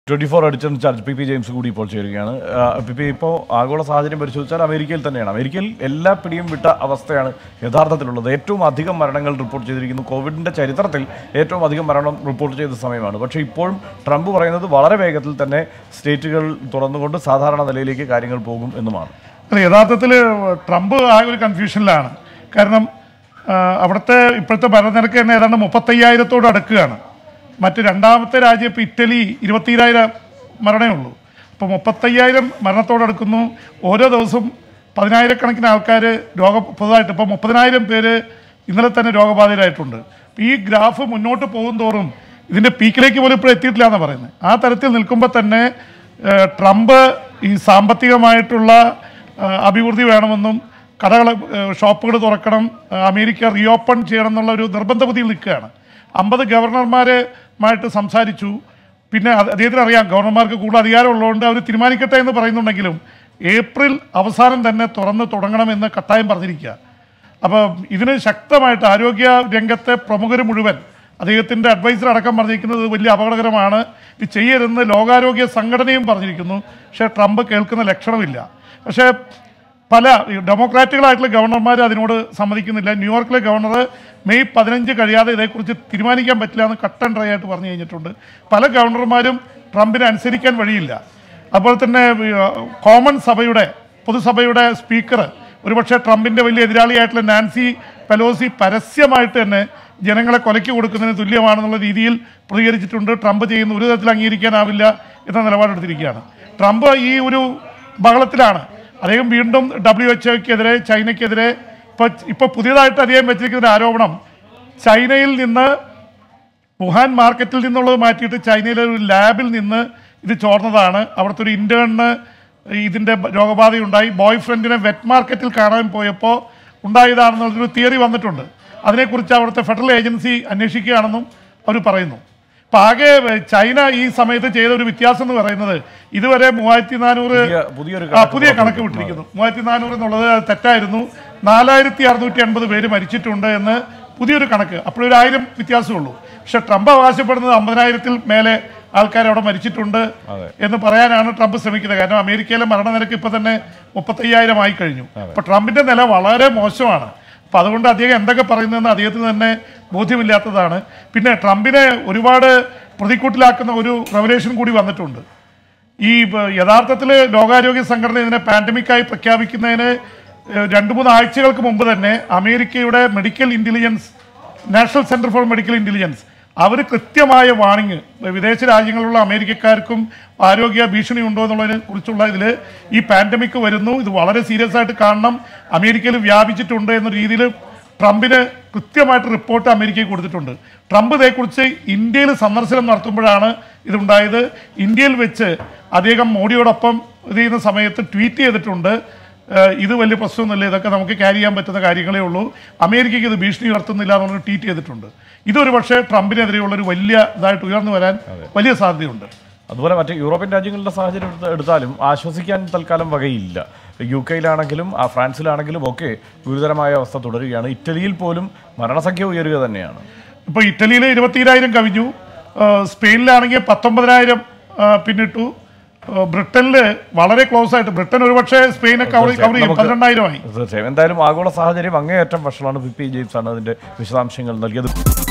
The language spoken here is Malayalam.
twenty four editor in charge P P James കൂടി ഇപ്പോൾ ചേരുകയാണ് ആ, പി പി ഇപ്പോൾ ആഗോള സാഹചര്യം പരിശോധിച്ചാൽ അമേരിക്കയിൽ തന്നെയാണ് അമേരിക്കയിൽ എല്ലാ പിടിയും വിട്ട അവസ്ഥയാണ് യഥാർത്ഥത്തിലുള്ളത് ഏറ്റവും അധികം മരണങ്ങൾ റിപ്പോർട്ട് ചെയ്തിരിക്കുന്നു കോവിഡിന്റെ ചരിത്രത്തിൽ ഏറ്റവും അധികം മരണം റിപ്പോർട്ട് ചെയ്ത സമയമാണ് പക്ഷേ ഇപ്പോഴും ട്രംപ് പറയുന്നത് വളരെ വേഗത്തിൽ തന്നെ സ്റ്റേറ്റുകൾ തുറന്നുകൊണ്ട് സാധാരണ നിലയിലേക്ക് കാര്യങ്ങൾ പോകും എന്നുമാണ് അല്ല യഥാർത്ഥത്തിൽ ട്രംപ് ആകെ ഒരു കൺഫ്യൂഷനിലാണ് കാരണം ആ, അവിടുത്തെ ഇപ്പോഴത്തെ ഭരണനിരക്ക് തന്നെ ഏതാണ്ട് മുപ്പത്തയ്യായിരത്തോട് അടുക്കുകയാണ് മറ്റ് രണ്ടാമത്തെ രാജ്യം ഇപ്പോൾ ഇറ്റലി ഇരുപത്തിരായിരം മരണേ ഉള്ളൂ അപ്പോൾ മുപ്പത്തയ്യായിരം മരണത്തോടടുക്കുന്നു ഓരോ ദിവസവും പതിനായിരക്കണക്കിന് ആൾക്കാർ രോഗ പുതുതായിട്ട് ഇപ്പോൾ മുപ്പതിനായിരം പേര് ഇന്നലെ തന്നെ രോഗബാധിതരായിട്ടുണ്ട് അപ്പോൾ ഈ ഗ്രാഫ് മുന്നോട്ട് പോകും തോറും ഇതിൻ്റെ പീക്കിലേക്ക് പോലും ഇപ്പോൾ എത്തിയിട്ടില്ല എന്നാണ് പറയുന്നത് ആ തരത്തിൽ നിൽക്കുമ്പോൾ തന്നെ ഏഹ്, ട്രംപ് ഈ സാമ്പത്തികമായിട്ടുള്ള ഏഹ്, അഭിവൃദ്ധി വേണമെന്നും കടകൾ ഷോപ്പുകൾ തുറക്കണം ഏഹ്, അമേരിക്ക റീഓപ്പൺ ചെയ്യണം എന്നുള്ള ഒരു നിർബന്ധ ബുദ്ധിയിൽ നിൽക്കുകയാണ് അമ്പത് ഗവർണർമാരുമായിട്ട് സംസാരിച്ചു പിന്നെ അത് അദ്ദേഹത്തിന് അറിയാം ഗവർണർമാർക്ക് കൂടുതൽ അധികാരം ഉള്ളതുകൊണ്ട് അവർ തീരുമാനിക്കട്ടെ എന്ന് പറയുന്നുണ്ടെങ്കിലും ഏപ്രിൽ അവസാനം തന്നെ തുറന്ന് തുടങ്ങണമെന്ന് കട്ടായം പറഞ്ഞിരിക്കുക അപ്പോൾ ഇതിന് ശക്തമായിട്ട് ആരോഗ്യ രംഗത്തെ പ്രമുഖർ മുഴുവൻ അദ്ദേഹത്തിൻ്റെ അഡ്വൈസർ അടക്കം പറഞ്ഞിരിക്കുന്നത് ഇത് വലിയ അപകടകരമാണ് ഇത് ചെയ്യരുതെന്ന് ലോകാരോഗ്യ സംഘടനയും പറഞ്ഞിരിക്കുന്നു പക്ഷേ ട്രംപ് കേൾക്കുന്ന ലക്ഷണമില്ല പക്ഷേ പല ഈ ഡെമോക്രാറ്റുകളായിട്ടുള്ള ഗവർണർമാർ അതിനോട് സമ്മതിക്കുന്നില്ല ന്യൂയോർക്കിലെ ഗവർണർ മെയ് പതിനഞ്ച് കഴിയാതെ ഇതേക്കുറിച്ച് തീരുമാനിക്കാൻ പറ്റില്ല എന്ന് കട്ട് ആൻഡ് ഡ്രൈ ആയിട്ട് പറഞ്ഞു കഴിഞ്ഞിട്ടുണ്ട് പല ഗവർണർമാരും ട്രംപിനെ അനുസരിക്കാൻ വഴിയില്ല അതുപോലെ തന്നെ ഈ, ആ, കോമൺ സഭയുടെ പൊതുസഭയുടെ സ്പീക്കർ ഒരുപക്ഷെ ട്രംപിന്റെ വലിയ എതിരാളിയായിട്ടുള്ള നാൻസി പെലോസി പരസ്യമായിട്ട് തന്നെ ജനങ്ങളെ കൊലയ്ക്ക് കൊടുക്കുന്നതിന് തുല്യമാണെന്നുള്ള രീതിയിൽ പ്രതികരിച്ചിട്ടുണ്ട് ട്രംപ് ചെയ്യുന്ന ഒരു തരത്തിൽ അംഗീകരിക്കാനാവില്ല എന്ന നിലപാടെടുത്തിരിക്കുകയാണ് ട്രംപ് ഈ ഒരു ബഹളത്തിലാണ് അദ്ദേഹം വീണ്ടും ഡബ്ല്യു എച്ച് ഒക്കെതിരെ ചൈനയ്ക്കെതിരെ ഇപ്പോൾ ഇപ്പോൾ പുതിയതായിട്ട് അദ്ദേഹം വെച്ചിരിക്കുന്ന ഒരു ആരോപണം ചൈനയിൽ നിന്ന് വുഹാൻ മാർക്കറ്റിൽ നിന്നുള്ളത് മാറ്റിയിട്ട് ചൈനയിലെ ഒരു ലാബിൽ നിന്ന് ഇത് ചോർന്നതാണ് അവിടുത്തെ ഒരു ഇന്റേണിന് ഇതിൻ്റെ രോഗബാധയുണ്ടായി ബോയ് ഫ്രണ്ടിനെ വെറ്റ് മാർക്കറ്റിൽ കാണാൻ പോയപ്പോൾ ഉണ്ടായതാണെന്നുള്ളൊരു തിയറി വന്നിട്ടുണ്ട് അതിനെക്കുറിച്ച് അവിടുത്തെ ഫെഡറൽ ഏജൻസി അന്വേഷിക്കുകയാണെന്നും അവർ പറയുന്നു അപ്പം ആകെ ചൈന ഈ സമയത്ത് ചെയ്ത ഒരു വ്യത്യാസം എന്ന് പറയുന്നത് ഇതുവരെ മൂവായിരത്തി നാനൂറ് പുതിയ- പുതിയൊരു ആ, പുതിയ കണക്ക് വിട്ടിരിക്കുന്നു മൂവായിരത്തി നാനൂറ് എന്നുള്ളത് അത് തെറ്റായിരുന്നു നാലായിരത്തി അറുന്നൂറ്റി അൻപത് പേര് മരിച്ചിട്ടുണ്ട് എന്ന് പുതിയൊരു കണക്ക് അപ്പോഴൊരു ആയിരം വ്യത്യാസമുള്ളൂ പക്ഷെ ട്രംപ് അവകാശപ്പെടുന്നത് അമ്പതിനായിരത്തിൽ മേലെ ആൾക്കാർ അവിടെ മരിച്ചിട്ടുണ്ട് എന്ന് പറയാനാണ് ട്രംപ് ശ്രമിക്കുന്നത് കാരണം അമേരിക്കയിലെ മരണനിരക്ക് ഇപ്പൊ തന്നെ മുപ്പത്തയ്യായിരം ആയി കഴിഞ്ഞു അപ്പൊ ട്രംപിന്റെ നില വളരെ മോശമാണ് അപ്പൊ അതുകൊണ്ട് അദ്ദേഹം എന്തൊക്കെ പറയുന്നതെന്ന് അദ്ദേഹത്തിന് തന്നെ ബോധ്യമില്ലാത്തതാണ് പിന്നെ ട്രംപിനെ ഒരുപാട് പ്രതിക്കൂട്ടിലാക്കുന്ന ഒരു റെവലേഷൻ കൂടി വന്നിട്ടുണ്ട് ഈ ബ- യഥാർത്ഥത്തിൽ ലോകാരോഗ്യ സംഘടന ഇതിനെ പാൻഡമിക്കായി പ്രഖ്യാപിക്കുന്നതിന് ഏഹ്, രണ്ട് മൂന്ന് ആഴ്ചകൾക്ക് മുമ്പ് തന്നെ അമേരിക്കയുടെ medical intelligence national centre for medical intelligence അവർ കൃത്യമായ വാണിംഗ് വിദേശ രാജ്യങ്ങളിലുള്ള അമേരിക്കക്കാർക്കും ആരോഗ്യ ഭീഷണി ഉണ്ടോ എന്നുള്ളതിനെ കുറിച്ചുള്ള ഇതിൽ ഈ പാൻഡമിക് വരുന്നു ഇത് വളരെ സീരിയസ് ആയിട്ട് കാണണം അമേരിക്കയിൽ വ്യാപിച്ചിട്ടുണ്ട് എന്ന രീതിയിൽ ട്രംപിന് കൃത്യമായിട്ട് റിപ്പോർട്ട് അമേരിക്കയ്ക്ക് കൊടുത്തിട്ടുണ്ട് ട്രംപ് ഇതേക്കുറിച്ച് ഇന്ത്യയിൽ സന്ദർശനം നടത്തുമ്പോഴാണ് ഇതുണ്ടായത് ഇന്ത്യയിൽ വെച്ച് അദ്ദേഹം മോഡിയോടൊപ്പം ഇത് ചെയ്യുന്ന സമയത്ത് ട്വീറ്റ് ചെയ്തിട്ടുണ്ട് ഏഹ് ഇത് വലിയ പ്രശ്നമൊന്നുമില്ല ഇതൊക്കെ നമുക്ക് ക്യാരി ചെയ്യാൻ പറ്റുന്ന കാര്യങ്ങളേ ഉള്ളൂ അമേരിക്കയ്ക്ക് ഇത് ഭീഷണി ഉയർത്തുന്നില്ല എന്ന് പറഞ്ഞ് ട്വീറ്റ് ചെയ്തിട്ടുണ്ട് ഇതൊരു പക്ഷേ ട്രംപിനെതിരെയുള്ള ഒരു വലിയ ഇതായിട്ട് ഉയർന്നു വരാൻ വലിയ സാധ്യതയുണ്ട് അതുപോലെ മറ്റ് യൂറോപ്യൻ രാജ്യങ്ങളുടെ സാഹചര്യം എടുത്ത് എടുത്താലും ആശ്വസിക്കാൻ തൽക്കാലം വകയില്ല യു കെയിലാണെങ്കിലും ആ ഫ്രാൻസിലാണെങ്കിലും ഒക്കെ ഗുരുതരമായ അവസ്ഥ തുടരുകയാണ് ഇറ്റലിയിൽ പോലും മരണസംഖ്യ ഉയരുക തന്നെയാണ് ഇപ്പോൾ ഇറ്റലിയിൽ ഇരുപത്തിരായിരം കവിഞ്ഞു ഏഹ് സ്പെയിനിലാണെങ്കിൽ പത്തൊമ്പതിനായിരം ഏഹ് പിന്നിട്ടു ഏഹ് ബ്രിട്ടനിൽ വളരെ ക്ലോസ് ആയിട്ട് ബ്രിട്ടൻ ഒരുപക്ഷെ സ്പെയിനെ കവർ കവർ ചെയ്യും നമുക്ക് പന്ത്രണ്ടായിരമായി തീർച്ചയായും എന്തായാലും ആഗോള സാഹചര്യം അങ്ങേയറ്റം വഷളാണ് പി പി ജെയിംസ് ആണ് അതിന്റെ വിശദാംശങ്ങൾ നൽകിയത്